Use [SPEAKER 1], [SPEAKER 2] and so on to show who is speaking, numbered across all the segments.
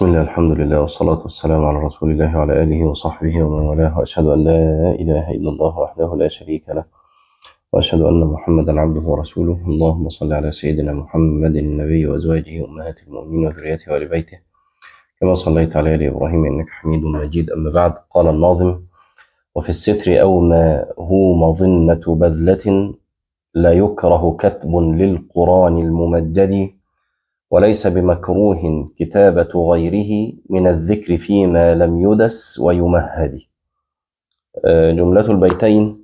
[SPEAKER 1] بسم الله الحمد لله والصلاة والسلام على رسول الله وعلى آله وصحبه ومن والاه وأشهد أن لا إله إلا الله وحده لا شريك له وأشهد أن محمدا عبده ورسوله اللهم صل على سيدنا محمد النبي وأزواجه أمهات المؤمنين وذريته وآل بيته كما صليت على آل إبراهيم إنك حميد مجيد أما بعد قال الناظم وفي الستر أو ما هو مظنة بذلة لا يكره كتب للقرآن الممجد وليس بمكروه كتابة غيره من الذكر فيما لم يدس ويمهد جملة البيتين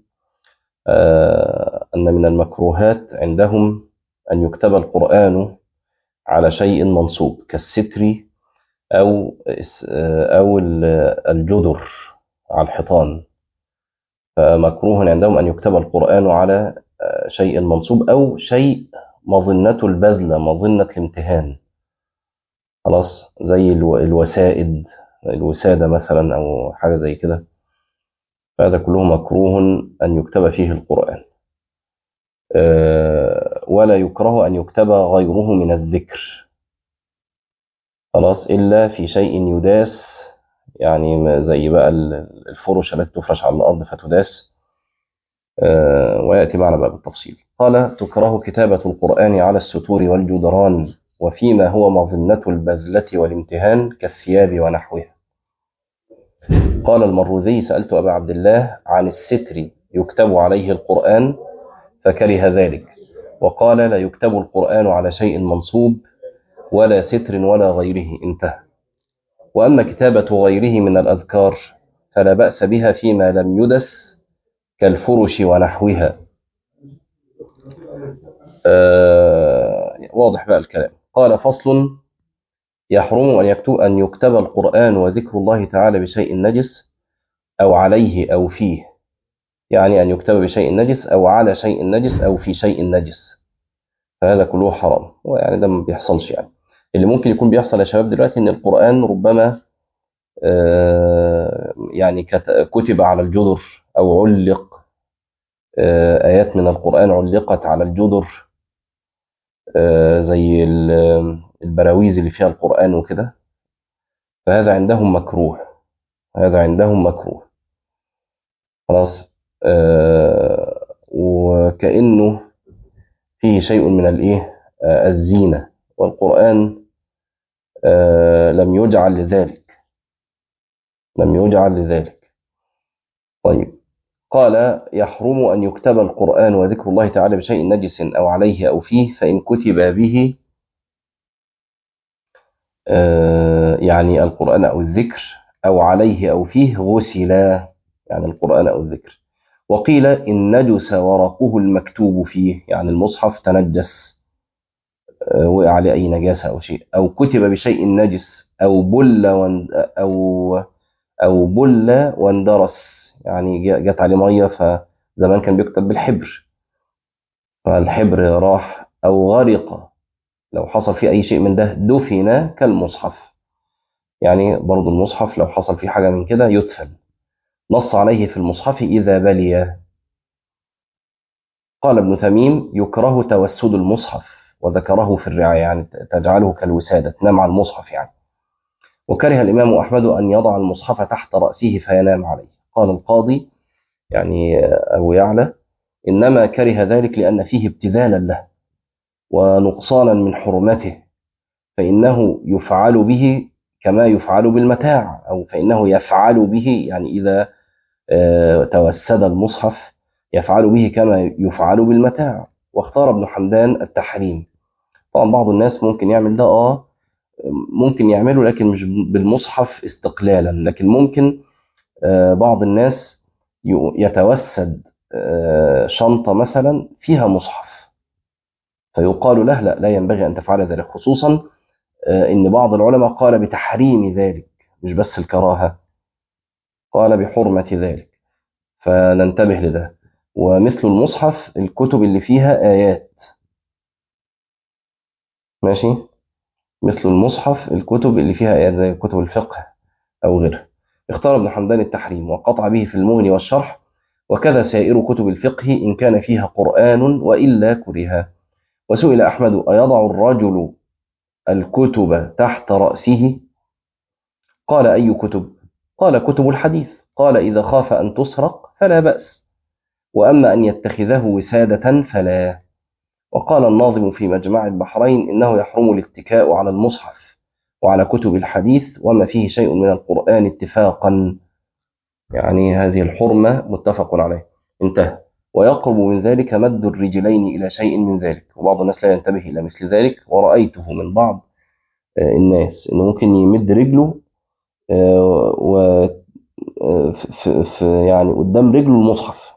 [SPEAKER 1] أن من المكروهات عندهم أن يكتب القرآن على شيء منصوب كالستر أو أو الجدر على الحيطان فمكروه عندهم أن يكتب القرآن على شيء منصوب أو شيء مظنة البذلة مظنة الامتهان خلاص زي الوسائد الوسادة مثلا أو حاجة زي كده فهذا كله مكروه أن يكتب فيه القرآن ولا يكره أن يكتب غيره من الذكر خلاص إلا في شيء يداس يعني زي بقى الفرش التي تفرش على الأرض فتداس ويأتي معنا بقى بالتفصيل قال تكره كتابة القرآن على الستور والجدران وفيما هو مظنة البذلة والامتهان كالثياب ونحوها قال المروذي سألت أبا عبد الله عن الستر يكتب عليه القرآن فكره ذلك وقال لا يكتب القرآن على شيء منصوب ولا ستر ولا غيره انتهى وأما كتابة غيره من الأذكار فلا بأس بها فيما لم يدس كالفرش ونحوها آه واضح بقى الكلام قال فصل يحرم أن يكتب, أن يكتب القرآن وذكر الله تعالى بشيء نجس أو عليه أو فيه يعني أن يكتب بشيء نجس أو على شيء نجس أو في شيء نجس فهذا كله حرام ويعني ده ما بيحصلش يعني اللي ممكن يكون بيحصل يا شباب دلوقتي ان القرآن ربما آه يعني كتب على الجدر أو علق آيات من القرآن علقت على الجدر زي البراويز اللي فيها القرآن وكده فهذا عندهم مكروه هذا عندهم مكروه خلاص وكأنه فيه شيء من الايه الزينة والقرآن لم يجعل لذلك لم يجعل لذلك طيب قال يحرم أن يكتب القرآن وذكر الله تعالى بشيء نجس أو عليه أو فيه فإن كتب به يعني القرآن أو الذكر أو عليه أو فيه غسلا يعني القرآن أو الذكر وقيل إن نجس ورقه المكتوب فيه يعني المصحف تنجس وقع عليه أي نجاسة أو شيء أو كتب بشيء نجس أو بل أو أو بل واندرس يعني جت عليه ميه فزمان كان بيكتب بالحبر فالحبر راح او غرق لو حصل فيه اي شيء من ده دفن كالمصحف يعني برضو المصحف لو حصل فيه حاجه من كده يدفن نص عليه في المصحف اذا بلي قال ابن تميم يكره توسد المصحف وذكره في الرعايه يعني تجعله كالوساده تنام على المصحف يعني وكره الامام احمد ان يضع المصحف تحت راسه فينام عليه قال القاضي يعني أبو يعلى إنما كره ذلك لأن فيه ابتذالا له ونقصانا من حرمته فإنه يفعل به كما يفعل بالمتاع أو فإنه يفعل به يعني إذا توسد المصحف يفعل به كما يفعل بالمتاع واختار ابن حمدان التحريم طبعا بعض الناس ممكن يعمل ده آه ممكن يعمله لكن مش بالمصحف استقلالا لكن ممكن بعض الناس يتوسد شنطة مثلا فيها مصحف فيقال له لا لا ينبغي أن تفعل ذلك خصوصا إن بعض العلماء قال بتحريم ذلك مش بس الكراهة قال بحرمة ذلك فننتبه لده ومثل المصحف الكتب اللي فيها آيات ماشي مثل المصحف الكتب اللي فيها آيات زي كتب الفقه أو غيرها اختار ابن حمدان التحريم وقطع به في المغني والشرح وكذا سائر كتب الفقه إن كان فيها قرآن وإلا كره وسئل أحمد أيضع الرجل الكتب تحت رأسه قال أي كتب قال كتب الحديث قال إذا خاف أن تسرق فلا بأس وأما أن يتخذه وسادة فلا وقال الناظم في مجمع البحرين إنه يحرم الاتكاء على المصحف وعلى كتب الحديث وما فيه شيء من القرآن اتفاقا يعني هذه الحرمة متفق عليه انتهى ويقرب من ذلك مد الرجلين إلى شيء من ذلك وبعض الناس لا ينتبه إلى مثل ذلك ورأيته من بعض الناس إنه ممكن يمد رجله و في في يعني قدام رجله المصحف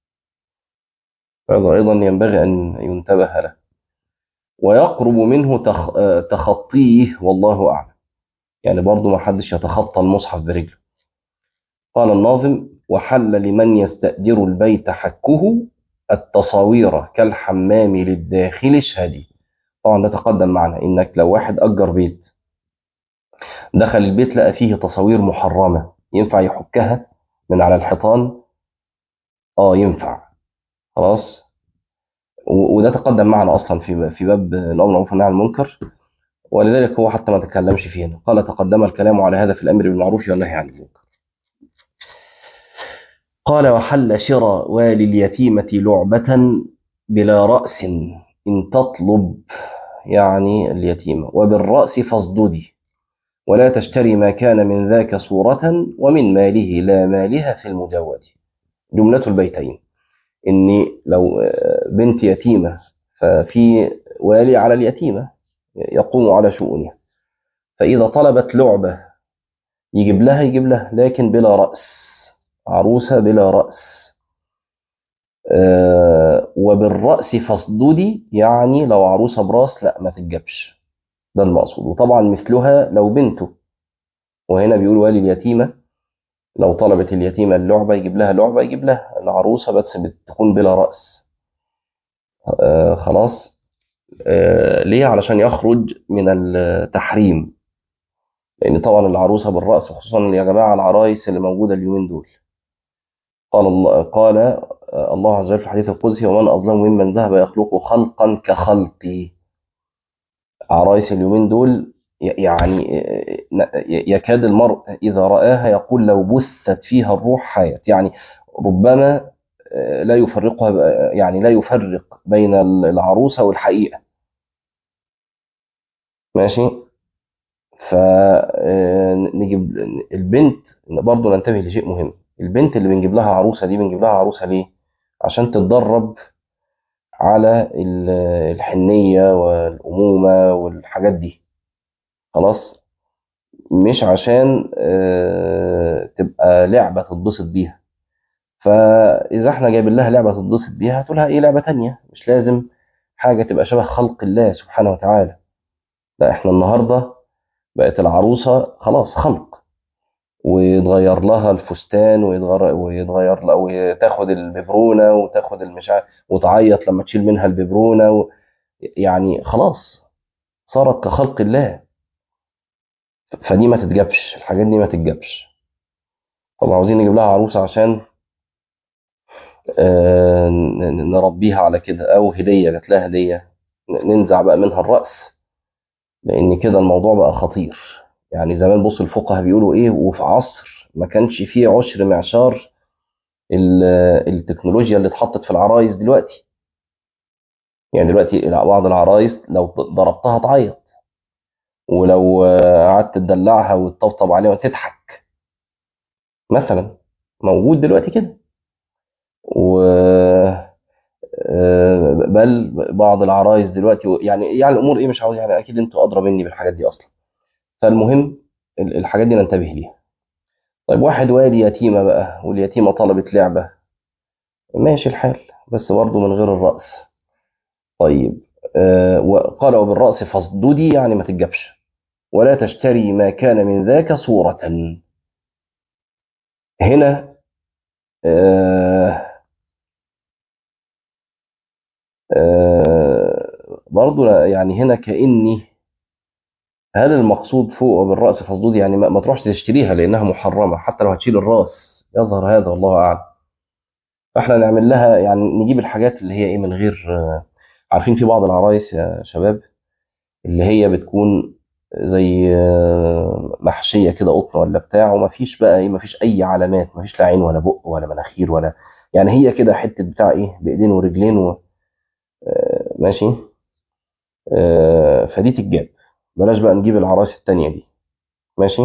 [SPEAKER 1] هذا أيضا ينبغي أن ينتبه له ويقرب منه تخ... تخطيه والله أعلم يعني برضه ما حدش يتخطى المصحف برجله قال الناظم وحل لمن يستأجر البيت حكه التصاوير كالحمام للداخل اشهدي طبعا ده تقدم معنا انك لو واحد اجر بيت دخل البيت لقى فيه تصاوير محرمه ينفع يحكها من على الحيطان اه ينفع خلاص وده تقدم معنا اصلا في في باب الامر بالمعروف والنهي عن المنكر ولذلك هو حتى ما تكلمش فيه هنا قال تقدم الكلام على هذا في الامر بالمعروف والنهي عن المنكر قال وحل شرى والي اليتيمة لعبة بلا رأس إن تطلب يعني اليتيمة وبالرأس فاصددي ولا تشتري ما كان من ذاك صورة ومن ماله لا مالها في المجود جملة البيتين إني لو بنت يتيمة ففي والي على اليتيمة يقوم على شؤونها فإذا طلبت لعبة يجيب لها يجيب لها لكن بلا رأس عروسة بلا رأس أه وبالرأس فاصددي يعني لو عروسة براس لا ما تتجبش ده المقصود وطبعا مثلها لو بنته وهنا بيقول والي اليتيمة لو طلبت اليتيمة اللعبة يجيب لها لعبة يجيب لها العروسة بس بتكون بلا رأس أه خلاص أه ليه علشان يخرج من التحريم لأن طبعا العروسة بالرأس خصوصا يا جماعة العرايس اللي موجودة اليومين دول قال الله قال الله عز وجل في الحديث القدسي ومن أظلم ممن ذهب يخلق خلقا كخلقي عرايس اليومين دول يعني يكاد المرء إذا رآها يقول لو بثت فيها الروح حياة يعني ربما لا يفرقها يعني لا يفرق بين العروسة والحقيقة ماشي فنجيب البنت برضه ننتبه لشيء مهم البنت اللي بنجيب لها عروسة دي بنجيب لها عروسة ليه؟ عشان تتدرب على الحنية والأمومة والحاجات دي خلاص مش عشان تبقى لعبة تتبسط بيها فإذا احنا جايبين لها لعبة تتبسط بيها هتقولها ايه لعبة تانية مش لازم حاجة تبقى شبه خلق الله سبحانه وتعالى لا احنا النهاردة بقت العروسة خلاص خلق ويتغير لها الفستان ويتغير ويتغير لها وتاخد الببرونه وتاخد المشاع وتعيط لما تشيل منها الببرونه و... يعني خلاص صارت كخلق الله فدي ما تتجابش الحاجات دي ما تتجابش طب عاوزين نجيب لها عروسه عشان آه نربيها على كده او هديه جات لها هديه ننزع بقى منها الراس لان كده الموضوع بقى خطير يعني زمان بص الفقهاء بيقولوا ايه وفي عصر ما كانش فيه عشر معشار التكنولوجيا اللي اتحطت في العرايس دلوقتي يعني دلوقتي بعض العرايس لو ضربتها تعيط ولو قعدت تدلعها وتطبطب عليها وتضحك مثلا موجود دلوقتي كده و بل بعض العرايس دلوقتي يعني يعني الامور ايه مش عاوز يعني اكيد انتوا ادرى مني بالحاجات دي اصلا فالمهم الحاجات دي ننتبه ليها طيب واحد والي يتيمة بقى واليتيمة طلبت لعبة ماشي الحال بس برضه من غير الرأس طيب آه وقال وبالرأس فاصددي يعني ما تتجبش ولا تشتري ما كان من ذاك صورة هنا آه آه برضه يعني هنا كأني هل المقصود فوق وبالرأس فاصدود يعني ما تروحش تشتريها لأنها محرمة حتى لو هتشيل الرأس يظهر هذا والله أعلم فاحنا نعمل لها يعني نجيب الحاجات اللي هي ايه من غير عارفين في بعض العرايس يا شباب اللي هي بتكون زي محشيه كده قطن ولا بتاع ومفيش بقى ايه مفيش اي علامات مفيش لا عين ولا بق ولا مناخير ولا يعني هي كده حته بتاع ايه بايدين ورجلين و آه، ماشي آه، فدي تتجاب بلاش بقى نجيب العرايس التانية دي ماشي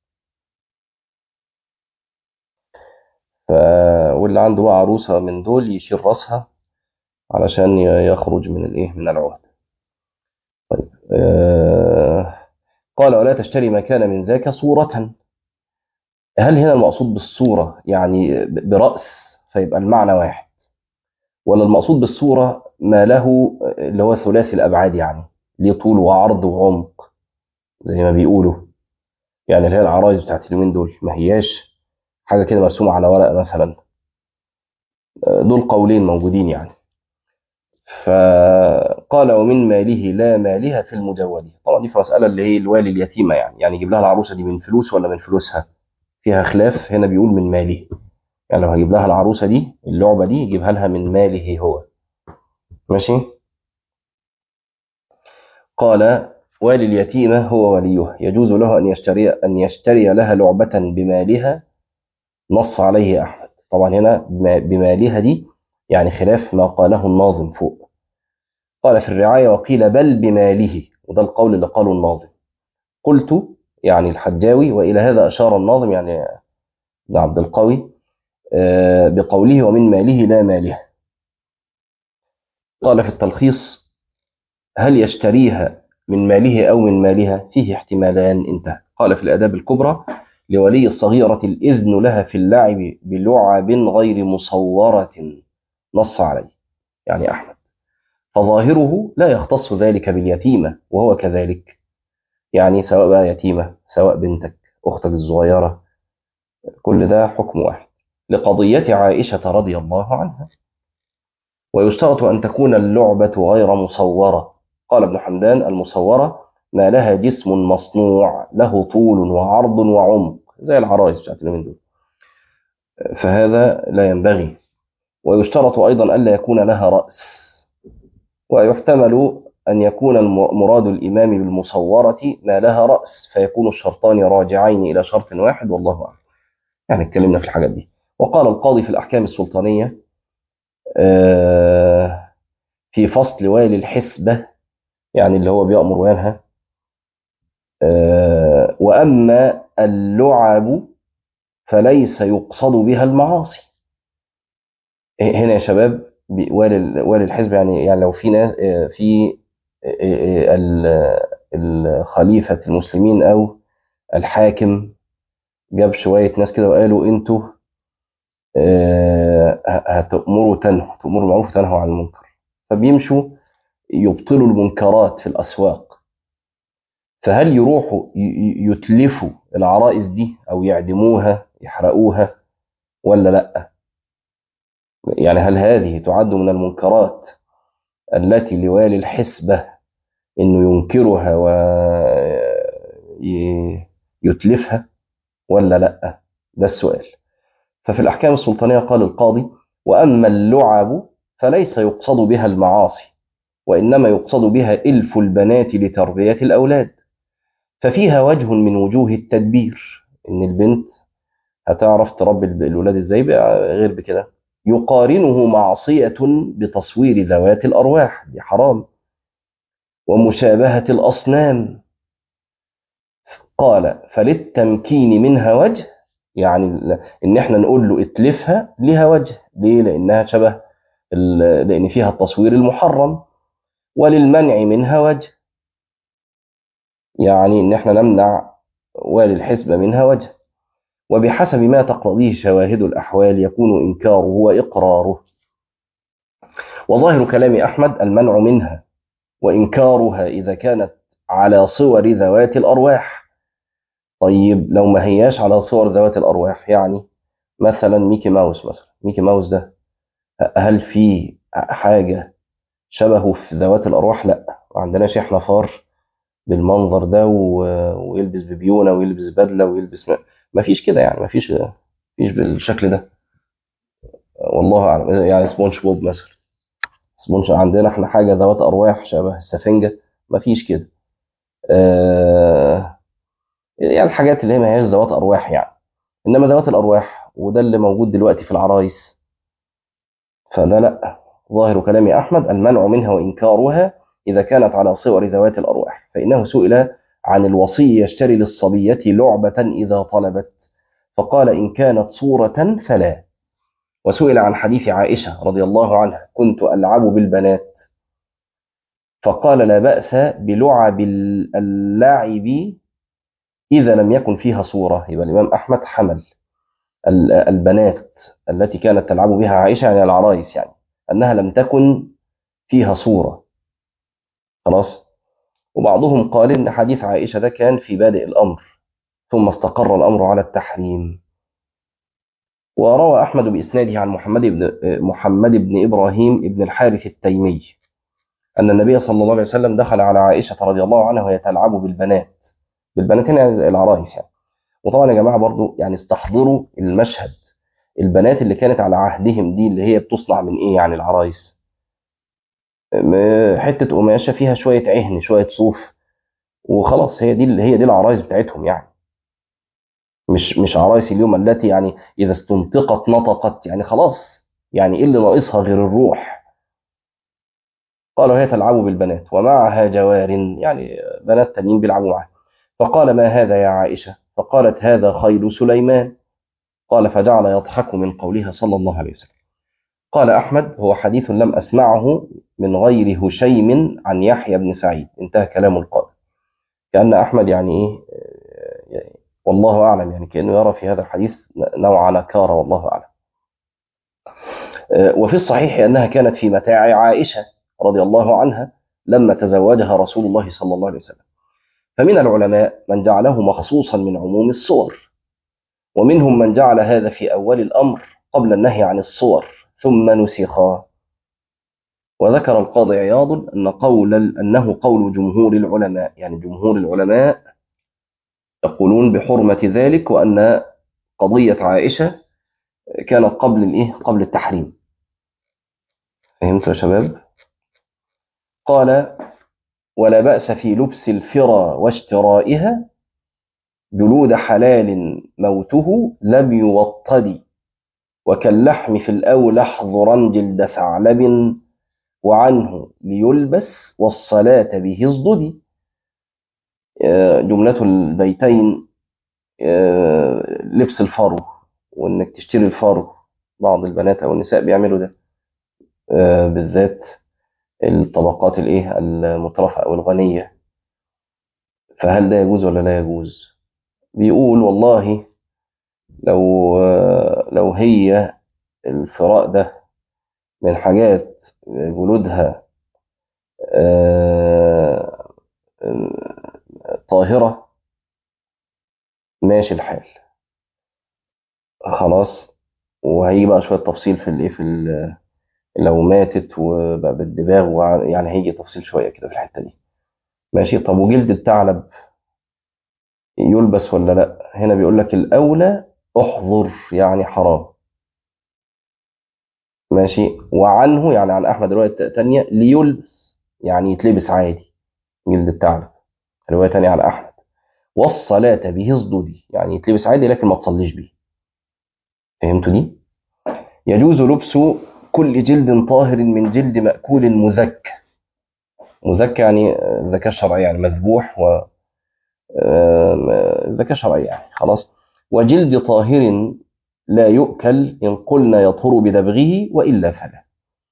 [SPEAKER 1] ف... واللي عنده بقى عروسة من دول يشيل راسها علشان ي- يخرج من الايه من العهد طيب آه... قال ولا تشتري ما كان من ذاك صورة هل هنا المقصود بالصورة يعني ب- برأس فيبقى المعنى واحد ولا المقصود بالصورة ما له اللي هو ثلاثي الأبعاد يعني ليه طول وعرض وعمق زي ما بيقولوا يعني اللي هي العرايس بتاعت اليومين دول ما هياش حاجة كده مرسومة على ورق مثلا آه، دول قولين موجودين يعني فقال ومن ماله لا مالها في المجود طبعا دي في مسألة اللي هي الوالي اليتيمة يعني يعني يجيب لها العروسة دي من فلوس ولا من فلوسها فيها خلاف هنا بيقول من ماله يعني لو هجيب لها العروسة دي اللعبة دي يجيبها لها من ماله هو ماشي قال والي اليتيمة هو وليها يجوز له أن يشتري أن يشتري لها لعبة بمالها نص عليه أحمد طبعا هنا بما- بمالها دي يعني خلاف ما قاله الناظم فوق قال في الرعاية وقيل بل بماله وده القول اللي قاله الناظم قلت يعني الحجاوي وإلى هذا أشار الناظم يعني ابن عبد القوي آه، بقوله ومن ماله لا ماله قال في التلخيص هل يشتريها من ماله أو من مالها فيه احتمالان انتهى قال في الآداب الكبرى لولي الصغيرة الإذن لها في اللعب بلعب غير مصورة نص عليه يعني أحمد فظاهره لا يختص ذلك باليتيمة وهو كذلك يعني سواء بقى يتيمة سواء بنتك أختك الصغيرة كل ده حكم واحد لقضية عائشة رضي الله عنها ويشترط أن تكون اللعبة غير مصورة قال ابن حمدان المصورة ما لها جسم مصنوع له طول وعرض وعمق زي العرايس بتاعت اليومين دول فهذا لا ينبغي ويشترط أيضا ألا يكون لها رأس ويحتمل أن يكون الم- مراد الإمام بالمصورة ما لها رأس فيكون الشرطان راجعين إلى شرط واحد والله أعلم يعني اتكلمنا في الحاجات دي وقال القاضي في الأحكام السلطانية آه، في فصل والي الحسبة يعني اللي هو بيأمر وينهى آه، وأما اللعب فليس يقصد بها المعاصي هنا يا شباب بي- والي ال- والي الحزب يعني يعني لو في ناس آه، في آه، آه، ال- الخليفة المسلمين أو الحاكم جاب شوية ناس كده وقالوا انتوا آه، هتأمروا تنهوا تأمروا بالمعروف وتنهوا عن المنكر فبيمشوا يبطلوا المنكرات في الأسواق فهل يروحوا ي- ي- يتلفوا العرائس دي أو يعدموها يحرقوها ولا لأ يعني هل هذه تعد من المنكرات التي لوالي الحسبة إنه ينكرها ويتلفها ولا لأ ده السؤال ففي الأحكام السلطانية قال القاضي وأما اللعب فليس يقصد بها المعاصي وإنما يقصد بها إلف البنات لتربية الأولاد ففيها وجه من وجوه التدبير إن البنت هتعرف تربي الأولاد إزاي بقى غير بكده يقارنه معصية بتصوير ذوات الأرواح دي حرام ومشابهة الأصنام قال فللتمكين منها وجه يعني ال- ان احنا نقول له اتلفها لها وجه ليه لانها شبه ال- لان فيها التصوير المحرم وللمنع منها وجه يعني ان احنا نمنع والي الحسبة منها وجه وبحسب ما تقتضيه شواهد الاحوال يكون انكاره واقراره وظاهر كلام احمد المنع منها وانكارها اذا كانت على صور ذوات الارواح طيب لو ما هياش على صور ذوات الارواح يعني مثلا ميكي ماوس مثلا ميكي ماوس ده هل في حاجة شبهه في ذوات الأرواح؟ لا ما عندناش احنا فار بالمنظر ده و- ويلبس ببيونة ويلبس بدلة ويلبس ما, ما فيش كده يعني ما فيش فيش بالشكل ده والله أعلم يعني سبونج بوب مثلا سبونج عندنا احنا حاجة ذوات أرواح شبه السفنجة ما فيش كده آه يعني الحاجات اللي هي ما هياش ذوات ارواح يعني انما ذوات الارواح وده اللي موجود دلوقتي في العرايس فده لا ظاهر كلام احمد المنع منها وانكارها اذا كانت على صور ذوات الارواح فانه سئل عن الوصي يشتري للصبيه لعبه اذا طلبت فقال ان كانت صوره فلا وسئل عن حديث عائشه رضي الله عنها كنت العب بالبنات فقال لا باس بلعب اللعب إذا لم يكن فيها صورة يبقى الإمام أحمد حمل البنات التي كانت تلعب بها عائشة يعني العرايس يعني أنها لم تكن فيها صورة خلاص وبعضهم قال إن حديث عائشة ده كان في بادئ الأمر ثم استقر الأمر على التحريم وروى أحمد بإسناده عن محمد بن محمد بن إبراهيم بن الحارث التيمي أن النبي صلى الله عليه وسلم دخل على عائشة رضي الله عنها وهي تلعب بالبنات بالبنات هنا يعني العرايس يعني وطبعا يا جماعه برضو يعني استحضروا المشهد البنات اللي كانت على عهدهم دي اللي هي بتصنع من ايه يعني العرايس حته قماشه فيها شويه عهن شويه صوف وخلاص هي دي اللي هي دي العرايس بتاعتهم يعني مش مش عرايس اليوم التي يعني اذا استنطقت نطقت يعني خلاص يعني ايه اللي ناقصها غير الروح قالوا هي تلعب بالبنات ومعها جوار يعني بنات تانيين بيلعبوا معاها فقال ما هذا يا عائشة فقالت هذا خيل سليمان قال فجعل يضحك من قولها صلى الله عليه وسلم قال أحمد هو حديث لم أسمعه من غير هشيم عن يحيى بن سعيد انتهى كلام القائل كأن أحمد يعني إيه يعني والله أعلم يعني كأنه يرى في هذا الحديث نوع نكارة والله أعلم وفي الصحيح أنها كانت في متاع عائشة رضي الله عنها لما تزوجها رسول الله صلى الله عليه وسلم فمن العلماء من جعله مخصوصا من عموم الصور ومنهم من جعل هذا في أول الأمر قبل النهي عن الصور ثم نسخا وذكر القاضي عياض أن قول أنه قول جمهور العلماء يعني جمهور العلماء يقولون بحرمة ذلك وأن قضية عائشة كانت قبل الإيه؟ قبل التحريم فهمت يا شباب؟ قال ولا بأس في لبس الفرى واشترائها جلود حلال موته لم يوطد وكاللحم في الأولح ضرن جلد ثعلب وعنه ليلبس والصلاة به اصدد جملة البيتين لبس الفرو وانك تشتري الفرو بعض البنات او النساء بيعملوا ده بالذات الطبقات الايه المترفة او الغنية فهل ده يجوز ولا لا يجوز بيقول والله لو لو هي الفراء ده من حاجات جلودها طاهرة ماشي الحال خلاص وهيجي بقى شوية تفصيل في الايه في لو ماتت وبقى بالدباغ يعني هيجي تفصيل شوية كده في الحتة دي ماشي طب وجلد الثعلب يلبس ولا لا هنا بيقول لك الأولى احظر يعني حرام ماشي وعنه يعني عن أحمد رواية تانية ليلبس يعني يتلبس عادي جلد الثعلب رواية تانية عن أحمد والصلاة به اصددي يعني يتلبس عادي لكن ما تصليش بيه فهمتوا دي يجوز لبس كل جلد طاهر من جلد مأكول مذك مذك يعني ذكاء شرعي يعني مذبوح و ذكاء شرعي يعني خلاص وجلد طاهر لا يؤكل إن قلنا يطهر بدبغه وإلا فلا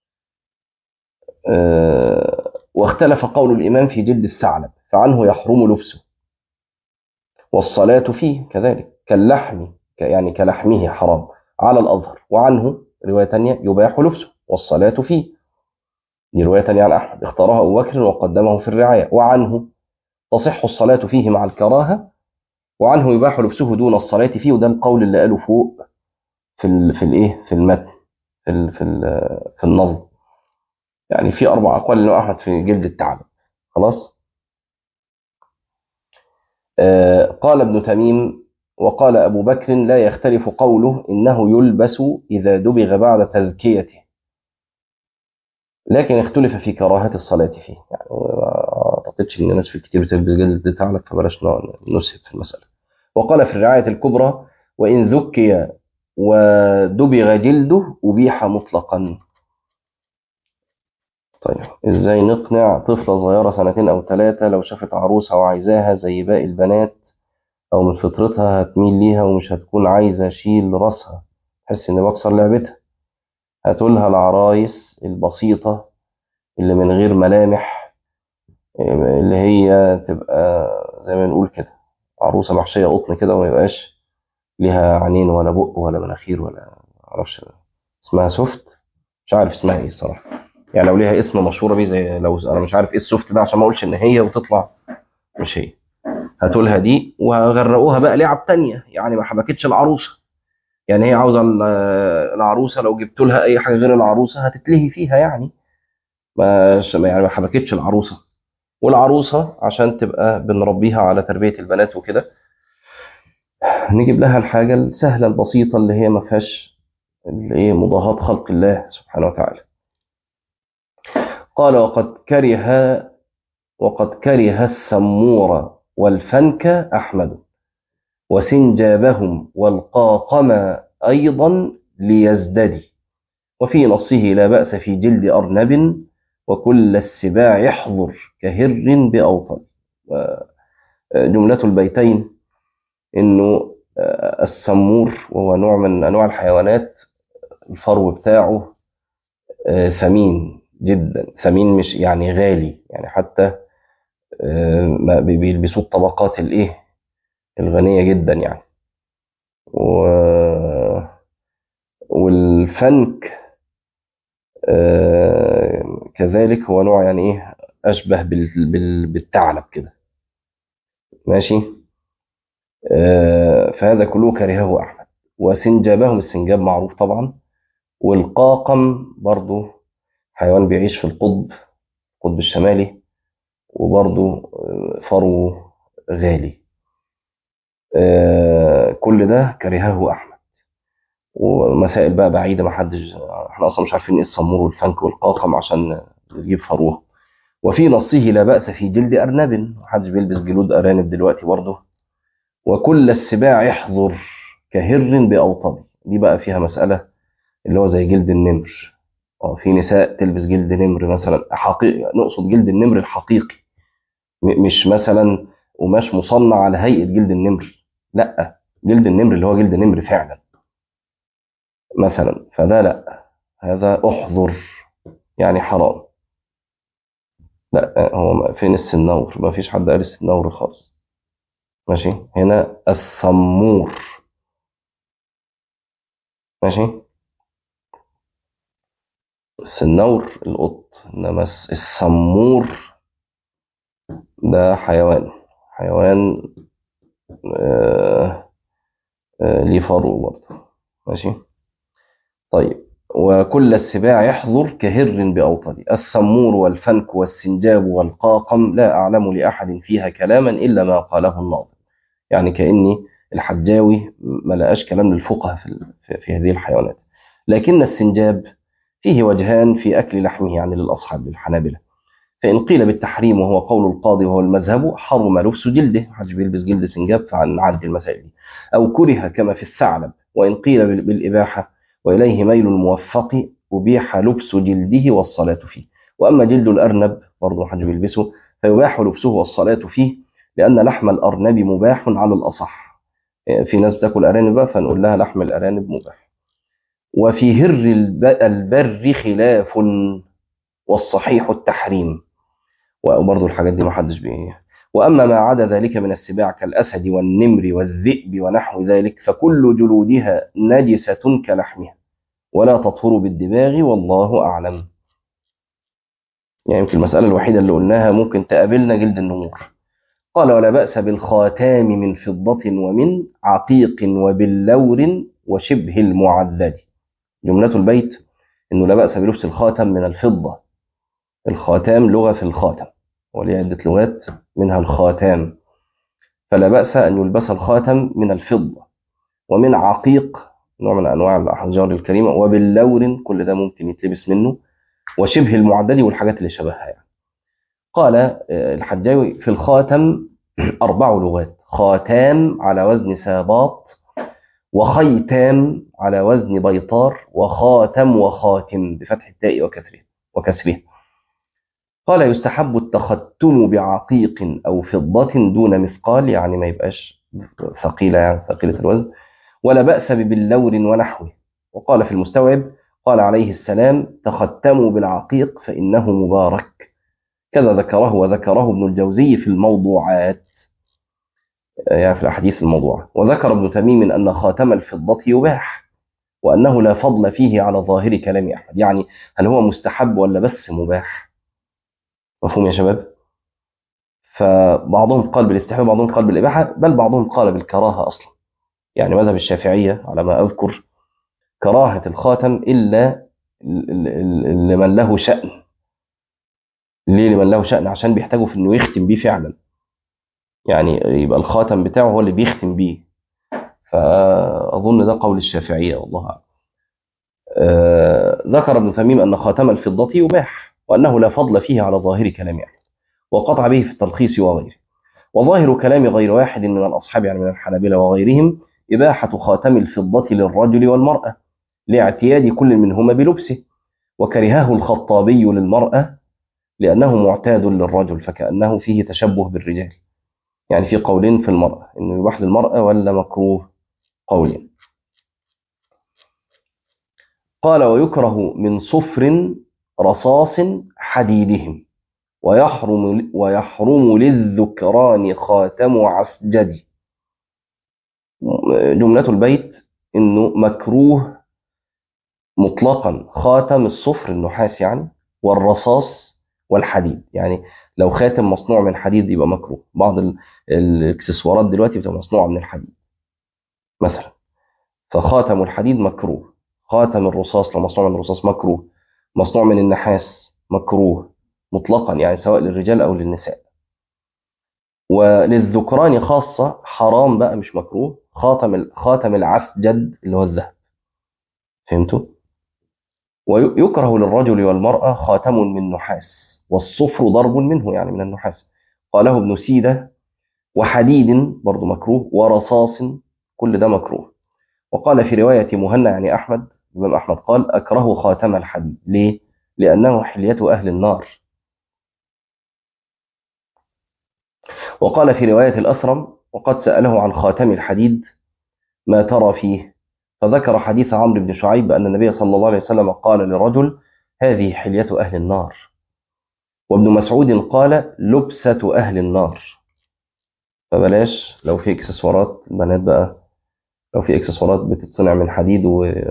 [SPEAKER 1] واختلف قول الإمام في جلد الثعلب فعنه يحرم لبسه والصلاة فيه كذلك كاللحم يعني كلحمه حرام على الأظهر وعنه رواية تانية يباح لبسه والصلاة فيه دي رواية تانية عن أحمد اختارها أبو بكر وقدمه في الرعاية وعنه تصح الصلاة فيه مع الكراهة وعنه يباح لبسه دون الصلاة فيه وده القول اللي قاله فوق في ال في الايه في المتن في ال في ال في النظم يعني في اربع اقوال للامام احمد في جلد الثعلب خلاص آه قال ابن تميم وقال ابو بكر لا يختلف قوله انه يلبس اذا دبغ بعد تذكيته لكن اختلف في كراهه الصلاه فيه يعني ما اعتقدش ان الناس في كتير بتلبس جلد الثعلب فبلاش نسهب في المساله وقال في الرعاية الكبرى وإن ذكي ودبغ جلده أبيح مطلقا طيب ازاي نقنع طفلة صغيرة سنتين او ثلاثة لو شافت عروسة وعايزاها زي باقي البنات او من فطرتها هتميل ليها ومش هتكون عايزة اشيل راسها تحس اني بكسر لعبتها هتقولها العرايس البسيطة اللي من غير ملامح اللي هي تبقى زي ما نقول كده عروسة محشية قطن كده وما يبقاش ليها عينين ولا بق ولا مناخير ولا معرفش اسمها سوفت مش عارف اسمها ايه الصراحة يعني لو ليها اسم مشهوره بيه زي لو انا مش عارف ايه السوفت ده عشان ما اقولش ان هي وتطلع مش هي هاتولها دي وهغرقوها بقى لعب تانية يعني ما حبكتش العروسه يعني هي عاوزه العروسه لو جبت لها اي حاجه غير العروسه هتتلهي فيها يعني ما يعني ما حبكتش العروسه والعروسه عشان تبقى بنربيها على تربيه البنات وكده نجيب لها الحاجه السهله البسيطه اللي هي ما فيهاش اللي ايه مضاهاه خلق الله سبحانه وتعالى قال وقد كره وقد كره السمور والفنك أحمد وسنجابهم والقاقم أيضا ليزددي وفي نصه لا بأس في جلد أرنب وكل السباع يحضر كهر بأوطن جملة البيتين إنه السمور وهو نوع من أنواع الحيوانات الفرو بتاعه ثمين جدا ثمين مش يعني غالي يعني حتى ما بيلبسوه الطبقات الايه الغنية جدا يعني و والفنك كذلك هو نوع يعني ايه اشبه بالثعلب كده ماشي فهذا كله كرهه احمد وسنجابهم السنجاب معروف طبعا والقاقم برضو حيوان بيعيش في القطب القطب الشمالي وبرضه فرو غالي كل ده كرهه احمد ومسائل بقى بعيده ما حدش احنا اصلا مش عارفين ايه الصمور والفنك والقاقم عشان نجيب فروه وفي نصه لا باس في جلد ارنب ما حدش بيلبس جلود ارانب دلوقتي برضه وكل السباع يحضر كهر باوطد دي بقى فيها مساله اللي هو زي جلد النمر اه في نساء تلبس جلد نمر مثلا حقيقي نقصد جلد النمر الحقيقي مش مثلا قماش مصنع على هيئه جلد النمر لا جلد النمر اللي هو جلد نمر فعلا مثلا فده لا هذا احضر يعني حرام لا هو فين السنور ما فيش حد قال السنور خالص ماشي هنا السمور ماشي السنور القط انما السمور ده حيوان حيوان آه آه ليه فرو برضه ماشي طيب وكل السباع يحضر كهر بأوطد السمور والفنك والسنجاب والقاقم لا أعلم لأحد فيها كلاما إلا ما قاله الناظم يعني كأني الحجاوي ما لقاش كلام للفقهاء في, في هذه الحيوانات لكن السنجاب فيه وجهان في أكل لحمه يعني للأصحاب للحنابلة فإن قيل بالتحريم وهو قول القاضي وهو المذهب حرم لبس جلده محدش بيلبس جلد سنجاب فنعدي المسائل دي أو كره كما في الثعلب وإن قيل بالإباحة وإليه ميل الموفق أبيح لبس جلده والصلاة فيه وأما جلد الأرنب برضه محدش بيلبسه فيباح لبسه والصلاة فيه لأن لحم الأرنب مباح على الأصح في ناس بتاكل أرانب بقى فنقول لها لحم الأرانب مباح وفي هر البر خلاف والصحيح التحريم وبرضه الحاجات دي ما حدش بيه وأما ما عدا ذلك من السباع كالأسد والنمر والذئب ونحو ذلك فكل جلودها نجسة كلحمها ولا تطهر بالدباغ والله أعلم يعني يمكن المسألة الوحيدة اللي قلناها ممكن تقابلنا جلد النمور قال ولا بأس بالخاتام من فضة ومن عقيق وباللور وشبه المعدد جملة البيت إنه لا بأس بلبس الخاتم من الفضة الخاتام لغة في الخاتم وليه عدة لغات منها الخاتام فلا بأس أن يلبس الخاتم من الفضة ومن عقيق نوع من أنواع الأحجار الكريمة وباللور كل ده ممكن يتلبس منه وشبه المعدل والحاجات اللي شبهها يعني قال الحجاوي في الخاتم أربع لغات خاتام على وزن ساباط وخيتام على وزن بيطار وخاتم وخاتم بفتح التاء وكسره وكسره قال يستحب التختم بعقيق أو فضة دون مثقال يعني ما يبقاش ثقيلة يعني ثقيلة الوزن ولا بأس ببلور ونحوه وقال في المستوعب قال عليه السلام تختموا بالعقيق فإنه مبارك كذا ذكره وذكره ابن الجوزي في الموضوعات يعني في الأحاديث الموضوعة وذكر ابن تميم أن خاتم الفضة يباح وأنه لا فضل فيه على ظاهر كلام أحمد يعني هل هو مستحب ولا بس مباح مفهوم يا شباب فبعضهم قال بالاستحباب بعضهم قال بالإباحة بل بعضهم قال بالكراهة أصلا يعني مذهب الشافعية على ما أذكر كراهة الخاتم إلا لمن له شأن ليه لمن له شأن عشان بيحتاجوا في إنه يختم بيه فعلا يعني يبقى الخاتم بتاعه هو اللي بيختم بيه فأظن ده قول الشافعية والله أعلم آه ذكر ابن تميم أن خاتم الفضة يباح وأنه لا فضل فيه على ظاهر كلام أحمد وقطع به في التلخيص وغيره وظاهر كلام غير واحد من الأصحاب يعني من الحنابلة وغيرهم إباحة خاتم الفضة للرجل والمرأة لاعتياد كل منهما بلبسه وكرهاه الخطابي للمرأة لأنه معتاد للرجل فكأنه فيه تشبه بالرجال يعني في قولين في المرأة إنه يباح للمرأة ولا مكروه قولين قال ويكره من صفر رصاص حديدهم ويحرم ويحرم للذكران خاتم عسجد جملة البيت إنه مكروه مطلقا خاتم الصفر النحاس يعني والرصاص والحديد يعني لو خاتم مصنوع من حديد يبقى مكروه بعض الاكسسوارات دلوقتي بتبقى مصنوعة من الحديد مثلا فخاتم الحديد مكروه خاتم الرصاص لو مصنوع من الرصاص مكروه مصنوع من النحاس مكروه مطلقا يعني سواء للرجال أو للنساء وللذكران خاصة حرام بقى مش مكروه خاتم خاتم العسجد اللي هو الذهب فهمتوا؟ ويكره للرجل والمرأة خاتم من نحاس والصفر ضرب منه يعني من النحاس قاله ابن سيدة وحديد برضو مكروه ورصاص كل ده مكروه وقال في رواية مهنا يعني أحمد الإمام أحمد قال أكره خاتم الحديد ليه؟ لأنه حلية أهل النار وقال في رواية الأسرم وقد سأله عن خاتم الحديد ما ترى فيه فذكر حديث عمرو بن شعيب أن النبي صلى الله عليه وسلم قال لرجل هذه حلية أهل النار وابن مسعود قال لبسة أهل النار فبلاش لو في اكسسوارات البنات بقى لو في اكسسوارات بتتصنع من حديد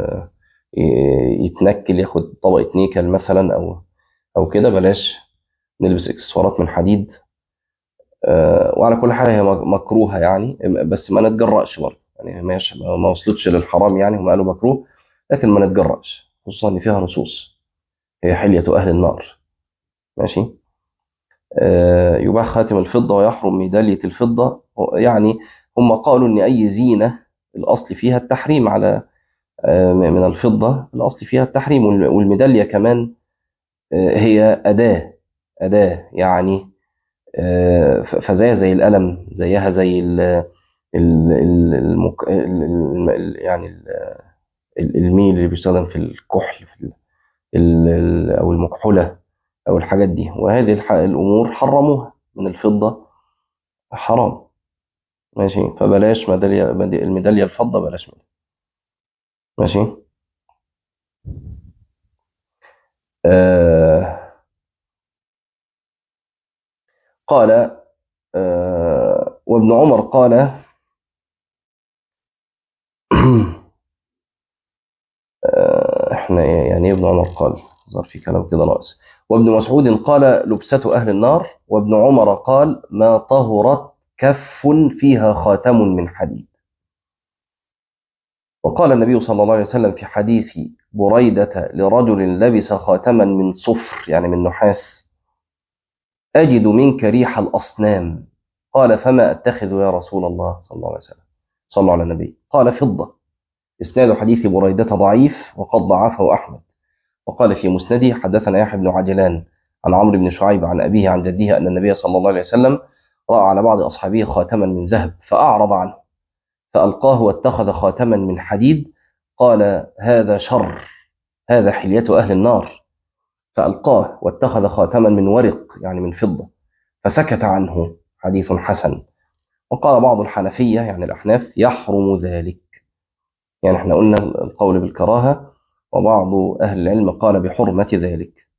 [SPEAKER 1] ويتنكل ياخد طبقة نيكل مثلا أو أو كده بلاش نلبس اكسسوارات من حديد وعلى كل حال هي مكروهة يعني بس ما نتجرأش برضه يعني ما وصلتش للحرام يعني هم قالوا مكروه لكن ما نتجرأش خصوصا ان فيها نصوص هي حلية أهل النار ماشي آه يباح خاتم الفضة ويحرم ميدالية الفضة يعني هم قالوا ان أي زينة الأصل فيها التحريم على آه من الفضة الأصل فيها التحريم والميدالية كمان آه هي أداة أداة يعني فزيها زي القلم زيها زي ال المك... يعني الميل اللي بيستخدم في الكحل في ال... او المكحله او الحاجات دي وهذه الامور حرموها من الفضه حرام ماشي فبلاش ميداليه الميداليه الفضه بلاش منها ماشي آه قال آه وابن عمر قال آه احنا يعني ابن عمر قال ظهر في كلام كده ناقص وابن مسعود قال لبسة أهل النار وابن عمر قال ما طهرت كف فيها خاتم من حديد وقال النبي صلى الله عليه وسلم في حديث بريدة لرجل لبس خاتما من صفر يعني من نحاس أجد منك ريح الأصنام قال فما أتخذ يا رسول الله صلى الله عليه وسلم صلوا على النبي قال فضة إسناد حديث بريدة ضعيف وقد ضعفه أحمد وقال في مسنده حدثنا يحيى بن عجلان عن عمرو بن شعيب عن أبيه عن جده أن النبي صلى الله عليه وسلم رأى على بعض أصحابه خاتما من ذهب فأعرض عنه فألقاه واتخذ خاتما من حديد قال هذا شر هذا حلية أهل النار فألقاه واتخذ خاتما من ورق يعني من فضة فسكت عنه حديث حسن وقال بعض الحنفية يعني الأحناف يحرم ذلك يعني احنا قلنا القول بالكراهة وبعض أهل العلم قال بحرمة ذلك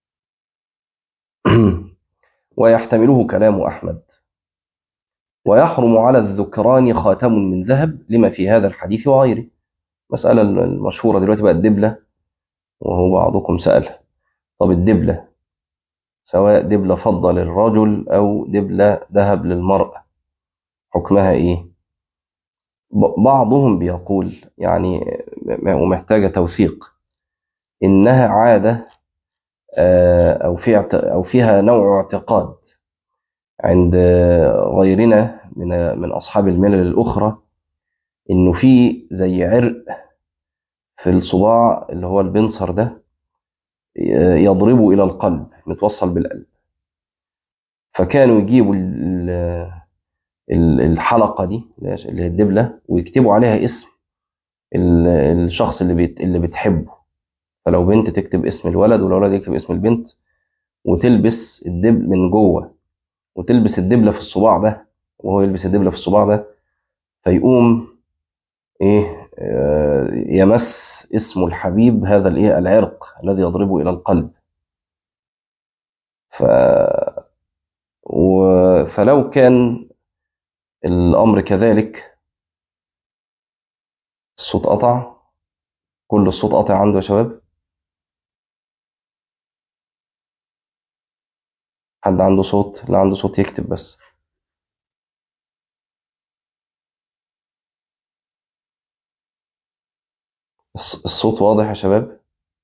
[SPEAKER 1] ويحتمله كلام أحمد ويحرم على الذكران خاتم من ذهب لما في هذا الحديث وغيره مسألة المشهورة دلوقتي بقى الدبلة وهو بعضكم سأل طب الدبلة سواء دبلة فضة للرجل أو دبلة ذهب للمرأة حكمها إيه بعضهم بيقول يعني ومحتاجة توثيق إنها عادة أو في أو فيها نوع اعتقاد عند غيرنا من من أصحاب الملل الأخرى إنه في زي عرق في الصباع اللي هو البنصر ده يضربه إلى القلب متوصل بالقلب فكانوا يجيبوا الحلقة دي اللي هي الدبلة ويكتبوا عليها اسم الشخص اللي بيت اللي بتحبه فلو بنت تكتب اسم الولد والولد يكتب اسم البنت وتلبس الدبل من جوه وتلبس الدبلة في الصباع ده وهو يلبس الدبلة في الصباع ده فيقوم ايه يمس اسم الحبيب هذا الايه العرق الذي يضربه الى القلب ف و... فلو كان الامر كذلك الصوت قطع كل الصوت قطع عنده يا شباب حد عنده صوت لا عنده صوت يكتب بس الصوت واضح يا شباب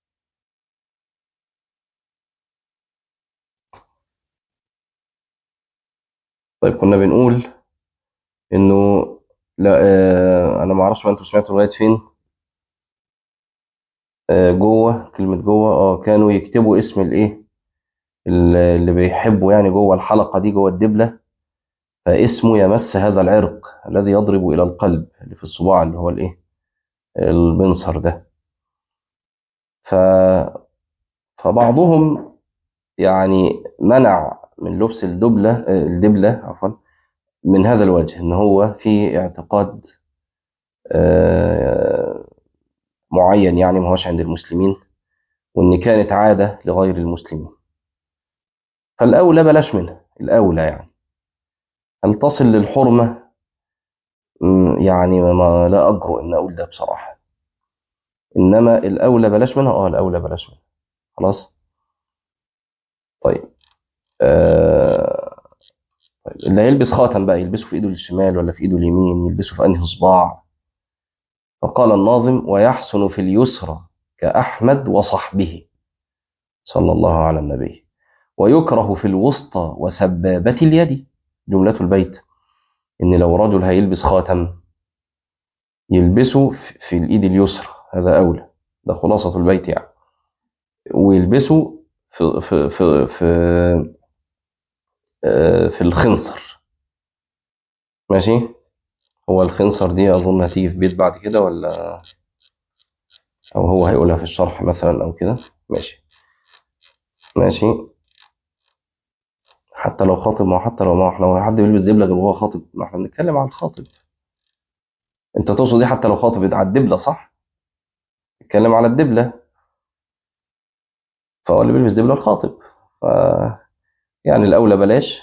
[SPEAKER 1] طيب كنا بنقول انه لا آه انا ما اعرفش بقى انتوا سمعتوا لغايه فين آه جوه كلمه جوه اه كانوا يكتبوا اسم الايه اللي بيحبوا يعني جوه الحلقه دي جوه الدبله فاسمه يمس هذا العرق الذي يضرب الى القلب اللي في الصباع اللي هو الايه البنصر ده ف فبعضهم يعني منع من لبس الدبلة الدبلة عفوا من هذا الوجه ان هو في اعتقاد معين يعني ما هوش عند المسلمين وان كانت عادة لغير المسلمين فالاولى بلاش منها الاولى يعني ان تصل للحرمة يعني ما لا اجرؤ ان اقول ده بصراحة انما الاولى بلاش منها اه الاولى بلاش منها خلاص طيب آه... اللي هيلبس خاتم بقى يلبسه في ايده الشمال ولا في ايده اليمين يلبسه في انهي صباع فقال الناظم ويحسن في اليسرى كأحمد وصحبه صلى الله على النبي ويكره في الوسطى وسبابة اليد جملة البيت إن لو رجل هيلبس خاتم يلبسه في الإيد اليسرى هذا أولى ده خلاصة البيت يعني ويلبسه في في في في في الخنصر ماشي هو الخنصر دي أظن هتيجي في بيت بعد كده ولا أو هو هيقولها في الشرح مثلا أو كده ماشي ماشي حتى لو خاطب ما حتى لو ما احنا لو حد بيلبس دبلة غير وهو خاطب ما احنا بنتكلم عن الخاطب انت تقصد ايه حتى لو خاطب على الدبلة صح؟ بتتكلم على الدبلة فهو اللي بيلبس دبلة الخاطب ف يعني الأولى بلاش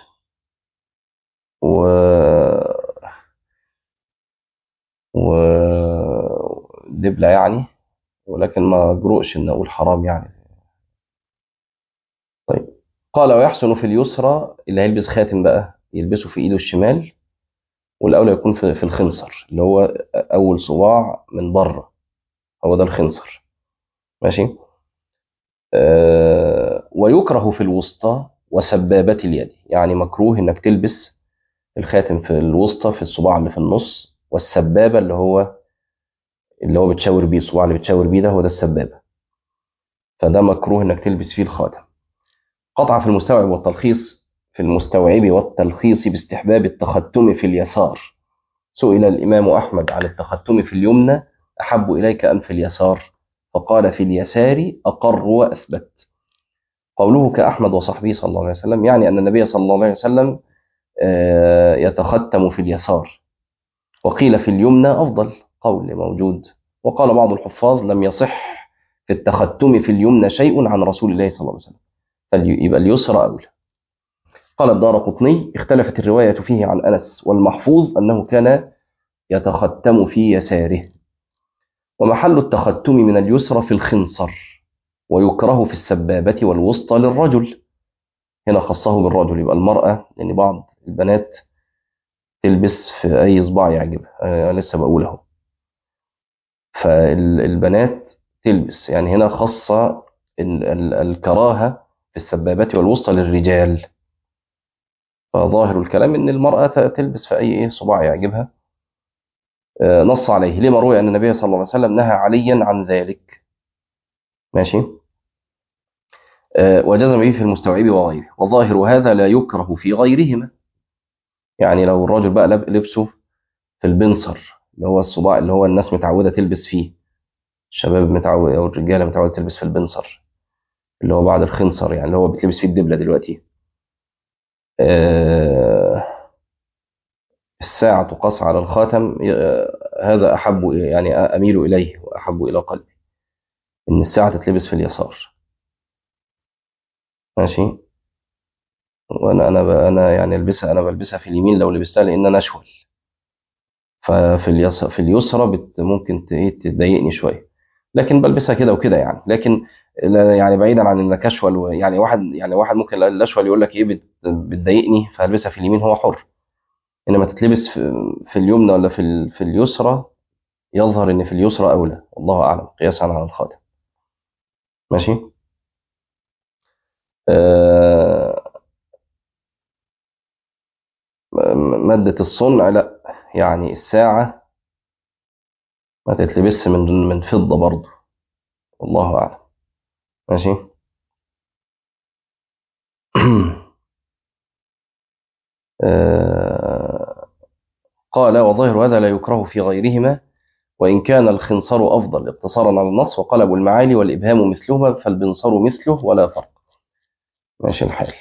[SPEAKER 1] و و دبلة يعني ولكن ما جرؤش ان اقول حرام يعني طيب قال ويحسن في اليسرى اللي هيلبس خاتم بقى يلبسه في ايده الشمال والاولى يكون في, في الخنصر اللي هو اول صباع من بره هو ده الخنصر ماشي آه ويكره في الوسطى وسبابة اليد يعني مكروه انك تلبس الخاتم في الوسطى في الصباع اللي في النص والسبابة اللي هو اللي هو بتشاور بيه الصباع اللي بتشاور بيه ده هو ده السبابة فده مكروه انك تلبس فيه الخاتم قطع في المستوعب والتلخيص في المستوعب والتلخيص باستحباب التختم في اليسار سئل الإمام أحمد عن التختم في اليمنى أحب إليك أم في اليسار فقال في اليسار أقر وأثبت قوله كأحمد وصحبه صلى الله عليه وسلم يعني أن النبي صلى الله عليه وسلم يتختم في اليسار وقيل في اليمنى أفضل قول موجود وقال بعض الحفاظ لم يصح في التختم في اليمنى شيء عن رسول الله صلى الله عليه وسلم فيبقى اليسرى أولى قال الدار قطني اختلفت الرواية فيه عن أنس والمحفوظ أنه كان يتختم في يساره ومحل التختم من اليسرى في الخنصر ويكره في السبابة والوسطى للرجل هنا خصه بالرجل يبقى المرأة لأن بعض البنات تلبس في أي صباع يعجبها أنا لسه بقول أهو فالبنات تلبس يعني هنا خاصة الكراهة في السبابات والوسطى للرجال فظاهر الكلام ان المرأة تلبس في اي صباع يعجبها نص عليه لما روي ان النبي صلى الله عليه وسلم نهى عليا عن ذلك ماشي وجزم به في المستوعب وغيره وظاهر هذا لا يكره في غيرهما يعني لو الراجل بقى لبسه في البنصر اللي هو الصباع اللي هو الناس متعودة تلبس فيه الشباب متعود او الرجاله متعوده تلبس في البنصر اللي هو بعد الخنصر يعني اللي هو بتلبس فيه الدبله دلوقتي آه الساعة تقاس على الخاتم آه هذا أحب يعني أميل إليه وأحب إلى قلبي إن الساعة تتلبس في اليسار ماشي وأنا أنا أنا يعني ألبسها أنا بلبسها في اليمين لو لبستها لأن أنا أشول ففي اليسار في اليسرى بت ممكن تضايقني شوية لكن بلبسها كده وكده يعني لكن يعني بعيدا عن انك اشول يعني واحد يعني واحد ممكن الاشول يقول لك ايه بتضايقني فالبسها في اليمين هو حر انما تتلبس في, في اليمنى ولا في في اليسرى يظهر ان في اليسرى اولى والله اعلم قياسا على الخاتم ماشي آه مادة الصنع لا يعني الساعة ما تتلبس من من فضة برضه والله أعلم ماشي آه قال وظاهر هذا لا يكره في غيرهما وإن كان الخنصر أفضل اقتصارا على النص وقال أبو المعالي والإبهام مثلهما فالبنصر مثله ولا فرق ماشي الحال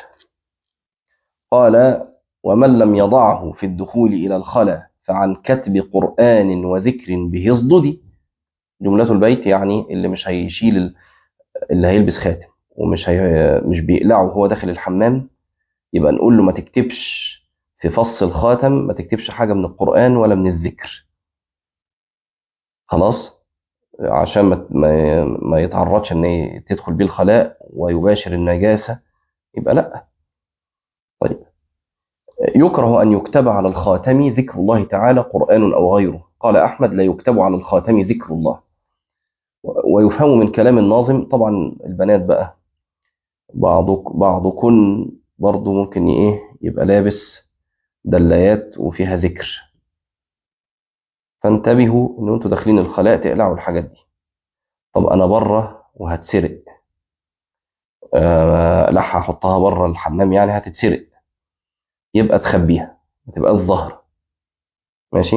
[SPEAKER 1] قال ومن لم يضعه في الدخول إلى الخلا فعن كتب قرآن وذكر به اصددي جملة البيت يعني اللي مش هيشيل اللي هيلبس خاتم ومش هي مش بيقلعه وهو داخل الحمام يبقى نقول له ما تكتبش في فص الخاتم ما تكتبش حاجة من القرآن ولا من الذكر خلاص عشان ما ما, ما يتعرضش ان تدخل بيه الخلاء ويباشر النجاسة يبقى لا طيب يكره أن يكتب على الخاتم ذكر الله تعالى قرآن أو غيره قال أحمد لا يكتب على الخاتم ذكر الله ويفهم من كلام الناظم طبعا البنات بقى بعضك بعضكن برضو ممكن ايه يبقى لابس دلايات وفيها ذكر فانتبهوا ان انتوا داخلين الخلاء تقلعوا الحاجات دي طب انا بره وهتسرق آه لا هحطها بره الحمام يعني هتتسرق يبقى تخبيها ما تبقاش ظاهره ماشي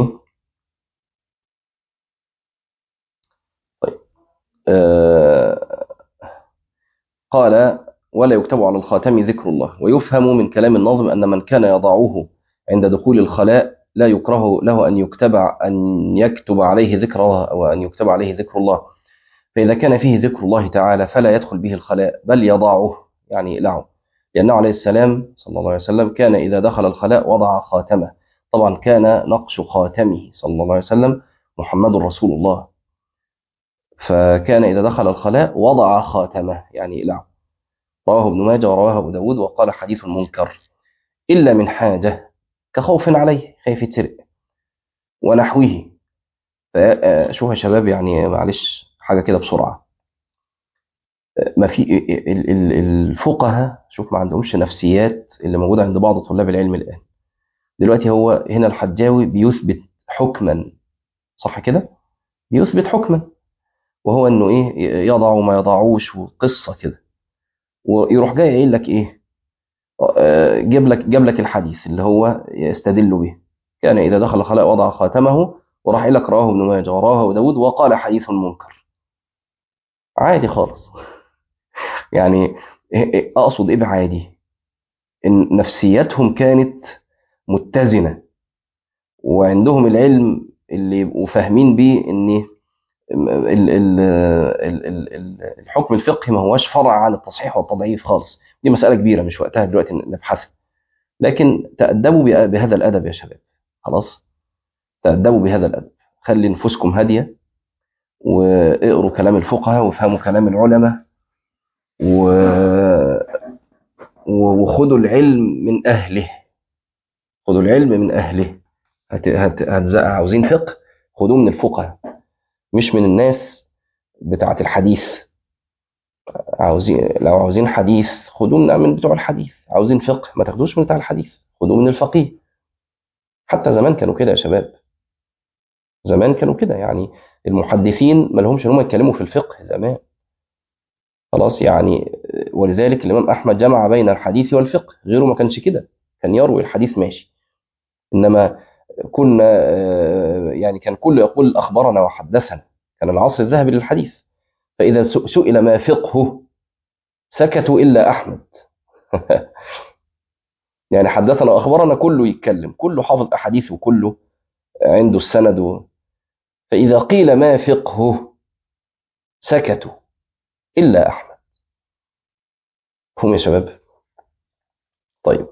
[SPEAKER 1] طيب آه قال ولا يكتب على الخاتم ذكر الله ويفهم من كلام الناظم أن من كان يضعه عند دخول الخلاء لا يكره له أن يكتب أن يكتب عليه ذكر الله أو أن يكتب عليه ذكر الله فإذا كان فيه ذكر الله تعالى فلا يدخل به الخلاء بل يضعه يعني يقلعه لأنه عليه السلام صلى الله عليه وسلم كان إذا دخل الخلاء وضع خاتمه طبعا كان نقش خاتمه صلى الله عليه وسلم محمد رسول الله فكان إذا دخل الخلاء وضع خاتمه يعني يقلعه رواه ابن ماجه ورواه أبو داود وقال حديث منكر إلا من حاجة كخوف عليه خايف يتسرق ونحوه شوف يا شباب يعني معلش حاجة كده بسرعة ما في الفقهاء شوف ما عندهمش نفسيات اللي موجودة عند بعض طلاب العلم الآن دلوقتي هو هنا الحجاوي بيثبت حكما صح كده بيثبت حكما وهو انه ايه يضع وما يضعوش وقصة كده ويروح جاي قايل لك ايه آه، جاب لك جاب لك الحديث اللي هو يستدل به كان إذا دخل الخلاء وضع خاتمه وراح إلى لك رواه ابن ماجه ورواه داود وقال حديث منكر عادي خالص يعني أقصد إيه بعادي إن نفسيتهم كانت متزنة وعندهم العلم اللي يبقوا فاهمين بيه إن ال- ال- ال- ال- ال- الحكم الفقهي ما هوش فرع عن التصحيح والتضعيف خالص دي مسألة كبيرة مش وقتها دلوقتي نبحثها لكن تأدبوا بأ- بهذا الأدب يا شباب خلاص تأدبوا بهذا الأدب خلي نفوسكم هادية واقروا كلام الفقهاء وافهموا كلام العلماء و... و- وخدوا العلم من أهله خدوا العلم من أهله هت... هت... هت... عاوزين فقه خدوه من الفقهاء مش من الناس بتاعة الحديث عاوزين لو عاوزين حديث خدوه من من بتوع الحديث عاوزين فقه ما تاخدوش من بتاع الحديث خدوه من الفقيه حتى زمان كانوا كده يا شباب زمان كانوا كده يعني المحدثين ما لهمش ان هم يتكلموا في الفقه زمان خلاص يعني ولذلك الامام احمد جمع بين الحديث والفقه غيره ما كانش كده كان يروي الحديث ماشي انما كنا آه، يعني كان كله يقول اخبرنا وحدثنا كان العصر الذهبي للحديث فاذا سو- سئل ما فقهه سكتوا الا احمد يعني حدثنا واخبرنا كله يتكلم كله حافظ احاديث وكله عنده السند و... فاذا قيل ما فقهه سكتوا الا احمد هم يا شباب طيب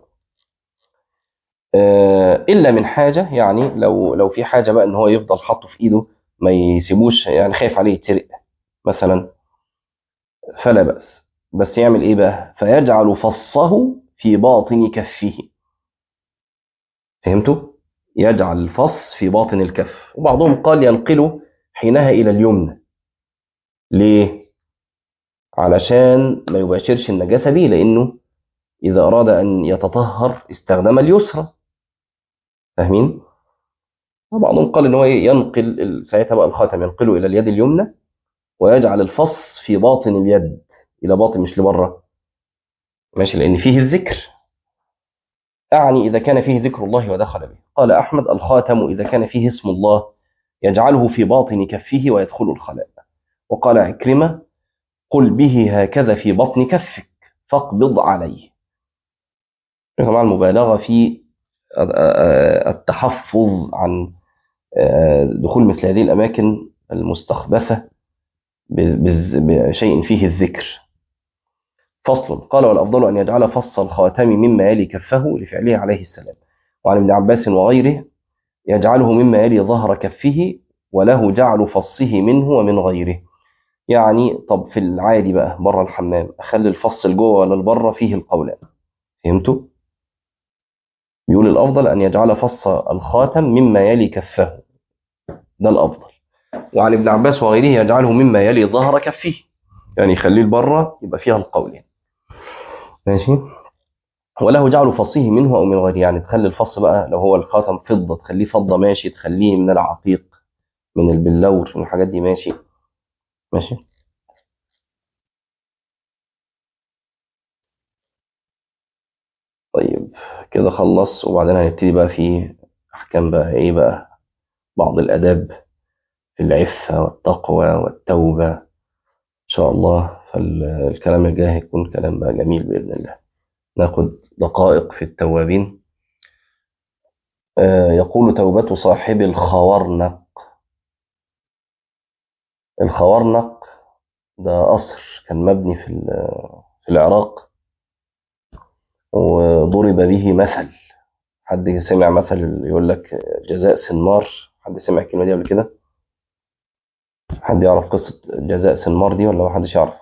[SPEAKER 1] آه، الا من حاجه يعني لو لو في حاجه بقى ان هو يفضل حاطه في ايده ما يسيبوش يعني خايف عليه يتسرق مثلا فلا باس بس يعمل ايه بقى فيجعل فصه في باطن كفه فهمتوا يجعل الفص في باطن الكف وبعضهم قال ينقله حينها الى اليمنى ليه علشان ما يباشرش النجاسه بيه لانه اذا اراد ان يتطهر استخدم اليسرى فاهمين وبعضهم قال ان هو ينقل ال- ساعتها بقى الخاتم ينقله الى اليد اليمنى ويجعل الفص في باطن اليد الى باطن مش لبره ماشي لان فيه الذكر اعني اذا كان فيه ذكر الله ودخل به قال احمد الخاتم اذا كان فيه اسم الله يجعله في باطن كفه ويدخل الخلاء وقال عكرمه قل به هكذا في بطن كفك فاقبض عليه يا جماعه المبالغه في التحفظ عن دخول مثل هذه الاماكن المستخبثه بشيء فيه الذكر فصل قال والأفضل أن يجعل فص الخاتم مما يلي كفه لفعله عليه السلام وعن ابن عباس وغيره يجعله مما يلي ظهر كفه وله جعل فصه منه ومن غيره يعني طب في العادي بقى بره الحمام أخلي الفص لجوه ولا لبره فيه القولان فهمتوا؟ بيقول الأفضل أن يجعل فص الخاتم مما يلي كفه ده الأفضل وعن ابن عباس وغيره يجعله مما يلي ظهر كفه يعني يخليه لبره يبقى فيها القولين ماشي وله جعل فصه منه او من غيره يعني تخلي الفص بقى لو هو الخاتم فضه تخليه فضه ماشي تخليه من العقيق من البلور من الحاجات دي ماشي ماشي طيب كده خلص وبعدين هنبتدي بقى في احكام بقى ايه بقى بعض الاداب في العفه والتقوى والتوبه ان شاء الله فالكلام الجاي هيكون كلام بقى جميل باذن الله ناخد دقائق في التوابين يقول توبة صاحب الخورنق الخورنق ده قصر كان مبني في في العراق وضرب به مثل حد سمع مثل يقول لك جزاء سنمار حد سمع الكلمة دي قبل كده حد يعرف قصة جزاء سنمار دي ولا ما حدش يعرف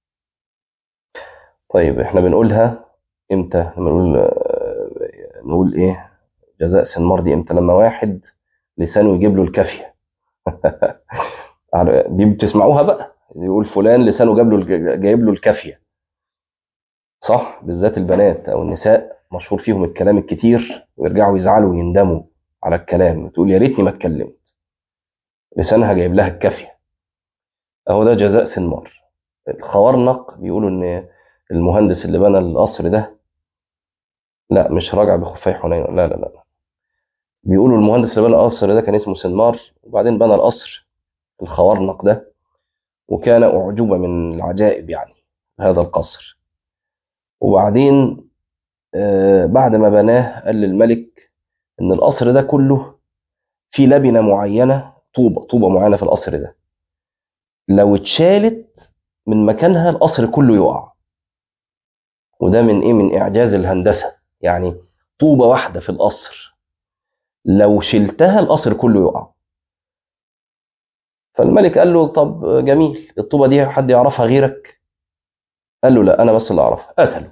[SPEAKER 1] طيب احنا بنقولها امتى لما نقول نقول ايه جزاء سنمار دي امتى لما واحد لسانه يجيب له الكافيه دي بتسمعوها بقى يقول فلان لسانه جاب له جايب له الكافيه صح بالذات البنات او النساء مشهور فيهم الكلام الكتير ويرجعوا يزعلوا ويندموا على الكلام تقول يا ريتني ما اتكلمت لسانها جايب لها الكافيه اهو ده جزاء سنمار الخوارنق بيقولوا ان المهندس اللي بنى القصر ده لا مش راجع بخفي حنين لا لا لا بيقولوا المهندس اللي بنى القصر ده كان اسمه سنمار وبعدين بنى القصر الخوارنق ده وكان أعجوبة من العجائب يعني هذا القصر وبعدين آه، بعد ما بناه قال للملك إن القصر ده كله فيه لبنة معينة طوبة طوبة معينة في القصر ده لو اتشالت من مكانها القصر كله يقع وده من ايه من اعجاز الهندسه يعني طوبه واحده في القصر لو شلتها القصر كله يقع فالملك قال له طب جميل الطوبه دي حد يعرفها غيرك قال له لا انا بس اللي اعرفها قتله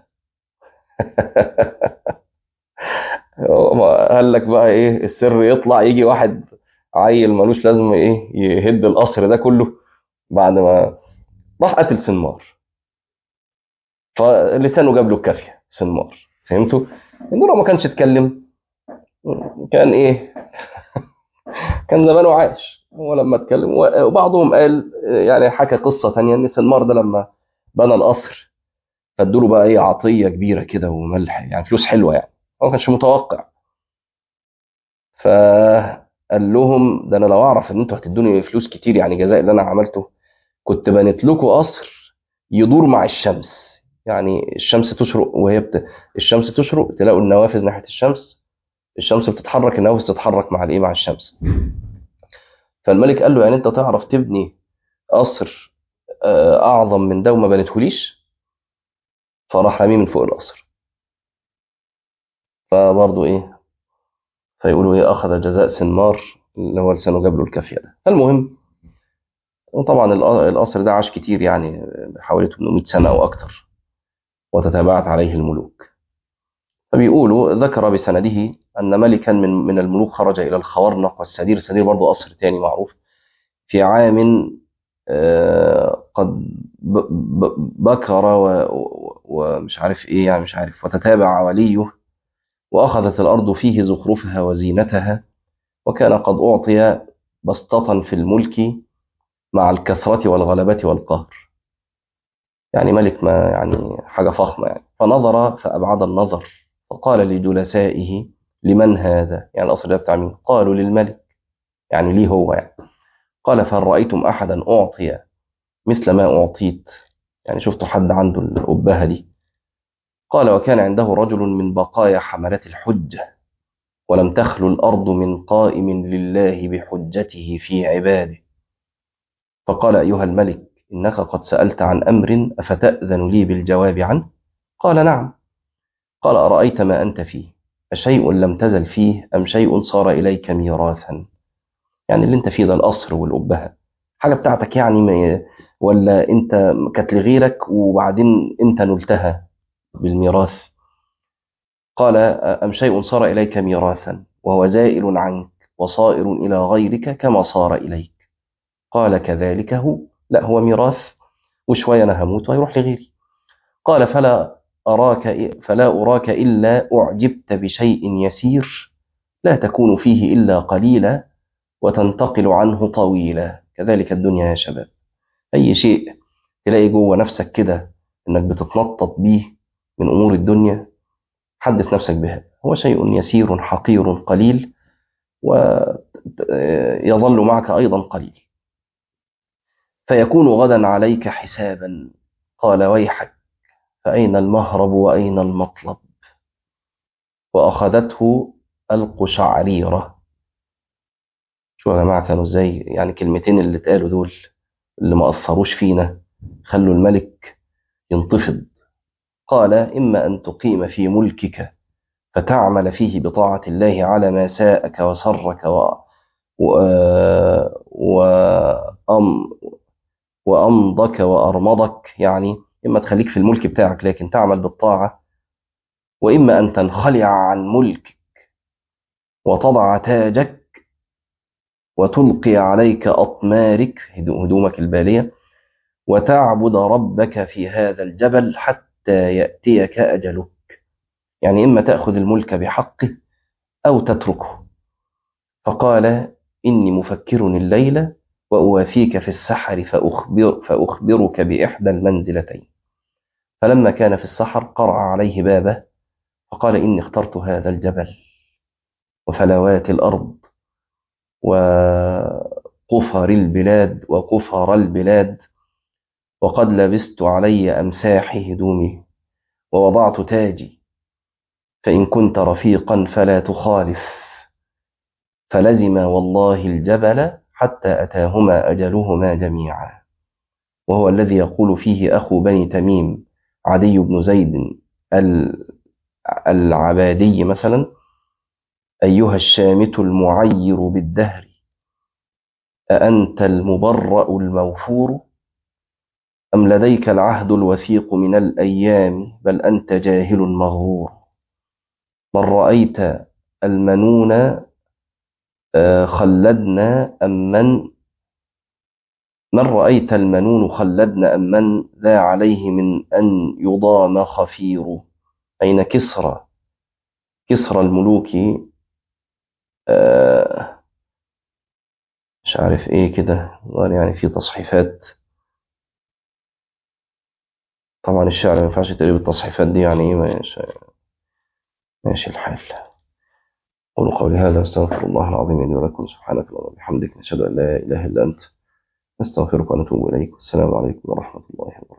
[SPEAKER 1] قال لك بقى ايه السر يطلع يجي واحد عيل ملوش لازمه ايه يهد القصر ده كله بعد ما راح قتل سنمار فلسانه جاب له الكافيه سنمار فهمتوا؟ انه لو ما كانش اتكلم كان ايه؟ كان زمانه عايش هو لما اتكلم وبعضهم قال يعني حكى قصه ثانيه ان سنمار ده لما بنى القصر فادوا له بقى ايه عطيه كبيره كده وملح يعني فلوس حلوه يعني هو ما كانش متوقع فقال لهم ده انا لو اعرف ان انتوا هتدوني فلوس كتير يعني جزاء اللي انا عملته كنت بنيت لكم قصر يدور مع الشمس يعني الشمس تشرق وهي بت... الشمس تشرق تلاقوا النوافذ ناحيه الشمس الشمس بتتحرك النوافذ تتحرك مع الايه مع الشمس فالملك قال له يعني انت تعرف تبني قصر آه، اعظم من ده وما بنيتهوليش فراح راميه من فوق القصر فبرضه ايه فيقولوا ايه اخذ جزاء سنمار اللي هو لسانه جاب له الكافيه ده فالمهم وطبعا الق- القصر ده عاش كتير يعني حوالي 800 سنه او اكتر وتتابعت عليه الملوك فبيقولوا ذكر بسنده أن ملكا من من الملوك خرج إلى الخوارنق والسدير السدير برضه قصر تاني معروف في عام آه، قد ب- ب- بكر و- و- ومش عارف إيه يعني مش عارف وتتابع وليه وأخذت الأرض فيه زخرفها وزينتها وكان قد أعطي بسطة في الملك مع الكثرة والغلبة والقهر يعني ملك ما يعني حاجة فخمة يعني فنظر فأبعد النظر فقال لجلسائه لمن هذا يعني الأصل ده بتاع مين قالوا للملك يعني ليه هو يعني قال فهل رأيتم أحدا أعطي مثل ما أعطيت يعني شفتوا حد عنده الأبهة دي قال وكان عنده رجل من بقايا حملة الحجة ولم تخلو الأرض من قائم لله بحجته في عباده فقال أيها الملك إنك قد سألت عن أمر أفتأذن لي بالجواب عنه قال نعم قال أرأيت ما أنت فيه أشيء لم تزل فيه أم شيء صار إليك ميراثا يعني اللي أنت فيه ده القصر والأبهة حاجة بتاعتك يعني ما ولا أنت كانت لغيرك وبعدين أنت نلتها بالميراث قال أم شيء صار إليك ميراثا وهو زائل عنك وصائر إلى غيرك كما صار إليك قال كذلك هو لا هو ميراث وشوية أنا هموت وهيروح لغيري قال فلا أراك فلا أراك إلا أعجبت بشيء يسير لا تكون فيه إلا قليلا وتنتقل عنه طويلا كذلك الدنيا يا شباب أي شيء تلاقي جوه نفسك كده إنك بتتنطط بيه من أمور الدنيا حدث نفسك بها هو شيء يسير حقير قليل ويظل معك أيضا قليل فيكون غدا عليك حسابا قال ويحك فأين المهرب وأين المطلب وأخذته القشعريرة شو يا جماعة كانوا ازاي يعني كلمتين اللي اتقالوا دول اللي ما أثروش فينا خلوا الملك ينتفض قال إما أن تقيم في ملكك فتعمل فيه بطاعة الله على ما ساءك وسرك و... و... وأم... وأمضك وأرمضك يعني إما تخليك في الملك بتاعك لكن تعمل بالطاعة وإما أن تنخلع عن ملكك وتضع تاجك وتلقي عليك أطمارك هدومك البالية وتعبد ربك في هذا الجبل حتى يأتيك أجلك يعني إما تأخذ الملك بحقه أو تتركه فقال إني مفكر الليلة وأوافيك في السحر فأخبر فأخبرك بإحدى المنزلتين فلما كان في السحر قرع عليه بابه فقال إني اخترت هذا الجبل وفلوات الأرض وقفر البلاد وقفر البلاد وقد لبست علي أمساح هدومي ووضعت تاجي فإن كنت رفيقا فلا تخالف فلزم والله الجبل حتى أتاهما أجلهما جميعا وهو الذي يقول فيه أخو بني تميم عدي بن زيد العبادي مثلا أيها الشامت المعير بالدهر أأنت المبرأ الموفور أم لديك العهد الوثيق من الأيام بل أنت جاهل مغرور من رأيت المنون خلدنا أم من من رأيت المنون خلدنا أم من ذا عليه من أن يضام خفير أين كسرى كسرى الملوك آه مش عارف ايه كده يعني في تصحيفات طبعا الشعر ما ينفعش تقري بالتصحيفات دي يعني ايه ماشي, ماشي الحال قولوا قولي هذا استغفر الله العظيم لي ولكم سبحانك اللهم وبحمدك نشهد ان لا اله الا انت نستغفرك ونتوب اليك والسلام عليكم ورحمه الله وبركاته